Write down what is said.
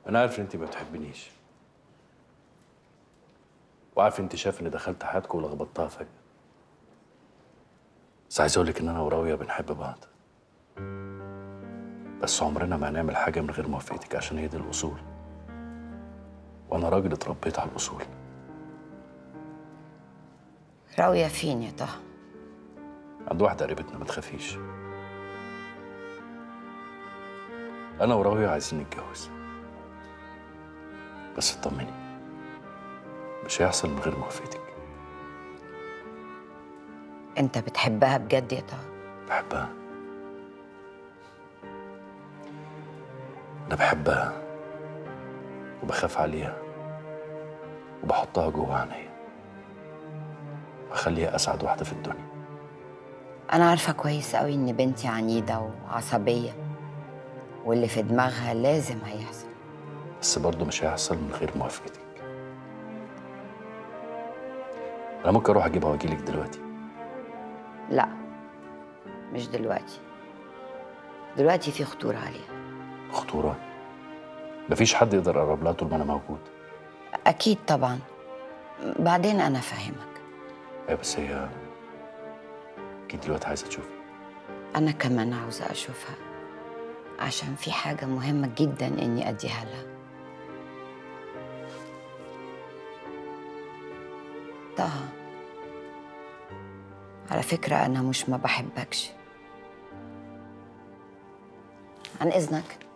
انا عارف ان انت ما بتحبنيش وعارف انت شايف اني دخلت حياتكم ولخبطتها فجاه بس عايز اقول لك ان انا وراويه بنحب بعض بس عمرنا ما هنعمل حاجه من غير موافقتك عشان هي دي الاصول وانا راجل اتربيت على الاصول راوية فين يا طه عند واحده قريبتنا ما تخافيش انا وراويه عايزين نتجوز بس اطمني مش هيحصل من غير موافقتك انت بتحبها بجد يا طه بحبها أنا بحبها وبخاف عليها وبحطها جوه عينيا بخليها أسعد واحدة في الدنيا انا عارفة كويس قوي ان بنتي عنيدة وعصبية واللي في دماغها لازم هيحصل بس برضه مش هيحصل من غير موافقتك أنا ممكن أروح أجيبها وأجيلك دلوقتي لا مش دلوقتي دلوقتي في خطورة عليها خطورة مفيش حد يقدر يقرب لها طول ما أنا موجود اكيد طبعا بعدين انا فاهمك أيوة بس هي أكيد دلوقتي عايزة تشوفي انا كمان عاوزة اشوفها عشان في حاجة مهمة جدا اني اديها لها طه على فكرة انا مش ما بحبكش عن اذنك